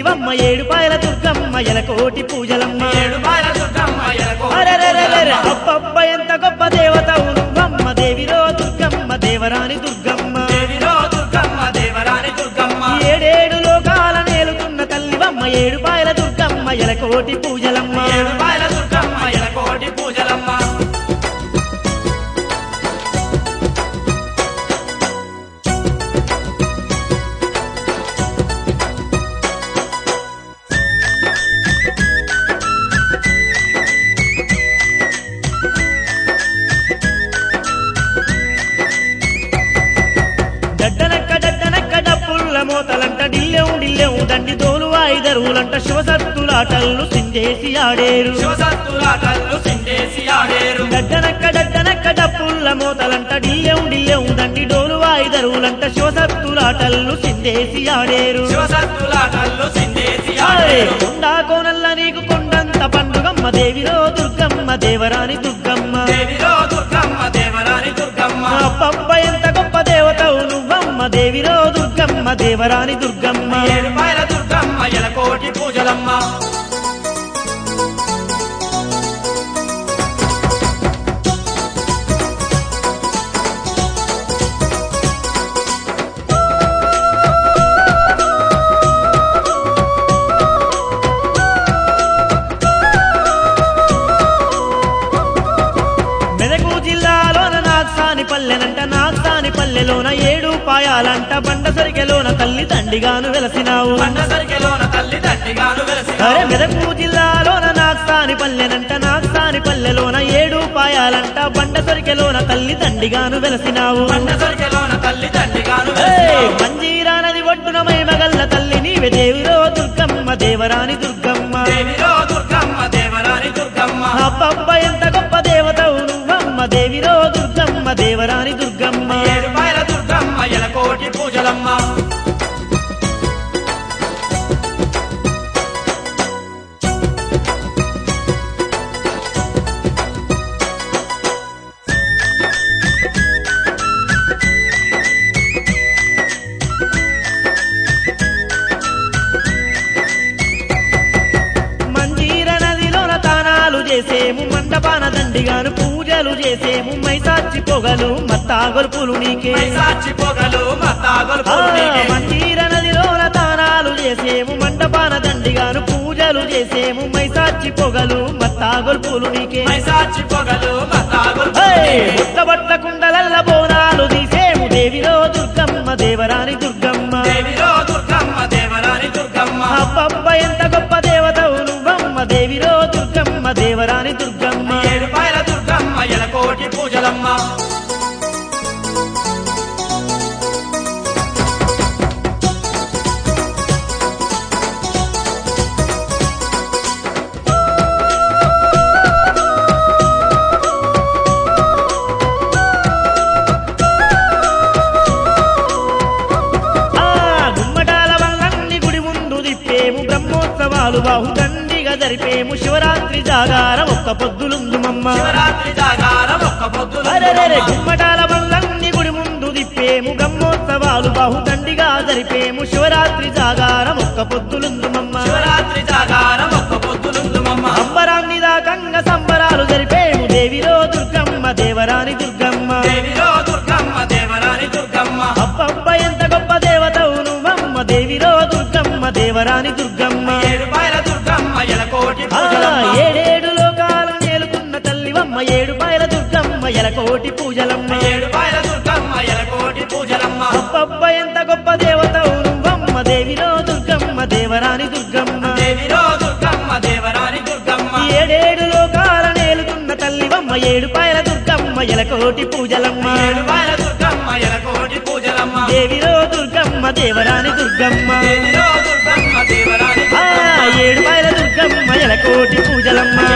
తల్లివమ్మ ఏడుపాయల దుర్గమ్మ ఎలకోటి పూజలమ్మ ఏడు పాయల దుర్గమ్మ ఎలకోటి అరెరెరెరెరె, పూజలమ్మ. అబ్బబ్బ ఎంత గొప్ప దేవతవు నువ్వమ్మ దేవిరో దుర్గమ్మ దేవరాని దుర్గమ్మ దేవిరో దుర్గమ్మ దేవరాని దుర్గమ్మ ఏడేడు లోకాల నేలుతున్న తల్లివమ్మ ఏడుపాయల దుర్గమ్మ ఎలకోటి పూజలమ్మ ఏడు పాయల దుర్గమ్మ ఎలకోటి పూజలమ్మ డడ్డనక్క డడ్డనక్క డప్పుల్ల మోతలంట డిల్లెం డిల్లెం దండి తోలు వాయిదరువులంట శివసత్తులాటల్లు సిందేసి ఆడేరు శివసత్తులాటల్లు సిండేసి ఆడేరు డడ్డనక్క డడ్డనక్క డప్పుల్ల మోతలంట డిల్లెం డిల్లెం దండి డోలు వాయిదరువులంట శివసత్తులాటల్లు సిందేసి ఆడేరు శివసత్తులాటల్లు సిండేసి ఆయ్! ఆడేరు కొండా కోనల్ల నీకు కొండంత పండుగమ్మ దేవిరో దుర్గమ్మ దేవరాని దుర్గమ్మ దేవిరో దుర్గమ్మ దేవరాని దుర్గమ్మ అబ్బబ్బ ఎంత గొప్ప దేవతవు నువ్వమ్మ దేవిరో దుర్గమ్మ దేవరాని దుర్గమ్మ ఏడు పాయల దుర్గమ్మ ఎలకోటి పూజలమ్మ మెదకు జిల్లాలోన నాగ్సాని పల్లెనంట నాగ్సాని పల్లెలోన ఏడు పాయాలంట బండ సరికెలోన తల్లి తండిగాను వెలసినావు పండ సరికెలోన తల్లి తండ్రిగాను అరే వెలసిన మెదకు జిల్లాలోన నాగ్సాని పల్లెనంట నాగ్సాని పల్లెలోన ఏడు పాయాలంట బండ సరికెలోన తల్లి తండిగాను వెలసినావు పండ సరికెలోన తల్లి తండ్రిగాను ఏయ్! వెలసిన మంజీరా నది ఒడ్డున మైమగల్ల తల్లి నీవే దేవిరో దుర్గమ్మ దేవరాని దుర్గమ్మ దేవిరో దుర్గమ్మ దేవరాని దుర్గమ్మ అబ్బబ్బ ఎంత గొప్ప దేవతవు నువ్వమ్మ దేవిరో దుర్గమ్మ దేవరాని దుర్గమ్మ ఏడు పాయల దుర్గమ్మ ఎలకోటి పూజలమ్మ మంజీర నదిలోన తానాలు చేసేము మండపాన దండిగాను పూజలు చేసేము మైసాచి పొగలు మత్తాగొల్పులు నీకే మైసాచి పొగలు మత్తాగొలు ఆ, పూర్ణికే. మంజీర నదిలోన తానాలు చేసేము మండపాన దండిగాను పూజలు చేసేము మైసాచి పొగలు మత్తాగొల్పులు నీకే మైసాచి పొగలు మత్తాగొలు ఏయ్! పూర్ణికే. బుట్టబట్ట కుండలల్ల బోనాలు తీసేము దేవిరో దుర్గమ్మ దేవరాని దుర్గమ్మ దేవిరో దుర్గమ్మ దేవరాని దుర్గమ్మ అబ్బబ్బ ఎంత గొప్ప దేవతవు నువ్వమ్మ దేవిరో దుర్గమ్మ దేవరాని దుర్గమ్మ ఏడు పాయల దుర్గమ్మ ఎలకోటి పూజలమ్మ ఆ గుమ్మటాల వల్లంని గుడి ముందు దిప్పేము బ్రహ్మోత్సవాలు బాహుదండిగా జరిపేము శివరాత్రి జాగారం ఒక్క పొద్దులుందు మమ్మ శివరాత్రి జాగారం ఒక్క పొద్దులు అరెరెరె గుమ్మటాల వల్లంని గుడి ముందు దిప్పేము బ్రహ్మోత్సవాలు బాహుదండిగా జరిపేము శివరాత్రి జాగారం ఒక్క పొద్దులుందు మమ్మ శివరాత్రి జాగారం ఒక్క పొద్దులు మమ్మ అంబరాన్ని దాకంగా సంబరాలు జరిపేము దేవిరో దుర్గమ్మ దేవరాని దుర్గమ్మ దేవిరో దుర్గమ్మ దేవరాని దుర్గమ్మ అబ్బబ్బ ఎంత గొప్ప దేవతవు నువ్వమ్మ దేవిరో దుర్గమ్మ దేవరాని దుర్గమ్మ ఏడు పాయల దుర్గమ్మ ఎలకోటి ఆ, పూజలమ్మ ఏడేడు లోకాలు నేలుతున్న తల్లివమ్మ ఏడు పాయల దుర్గమ్మ ఎలకోటి పూజలమ్మ ఏడు పాయల దుర్గమ్మ ఎలకోటి పూజలమ్మ అబ్బబ్బ ఎంత గొప్ప దేవతవు నువ్వమ్మ దేవిరో దుర్గమ్మ దేవరాని దుర్గమ్మ దేవిరో దుర్గమ్మ దేవరాని దుర్గమ్మ ఏడేడు లోకాల నేలుతున్న తల్లివమ్మ ఏడు పాయల దుర్గమ్మ ఎలకోటి పూజలమ్మ ఏడు పాయల దుర్గమ్మ ఎలకోటి పూజలమ్మ దేవిరో దుర్గమ్మ దేవరాని దుర్గమ్మ దేవిరో దుర్గమ్మ దేవరాని ఆ, దుర్గమ్మ ఏడు పాయల దుర్గమ్మ ఎలకోటి పూజలమ్మ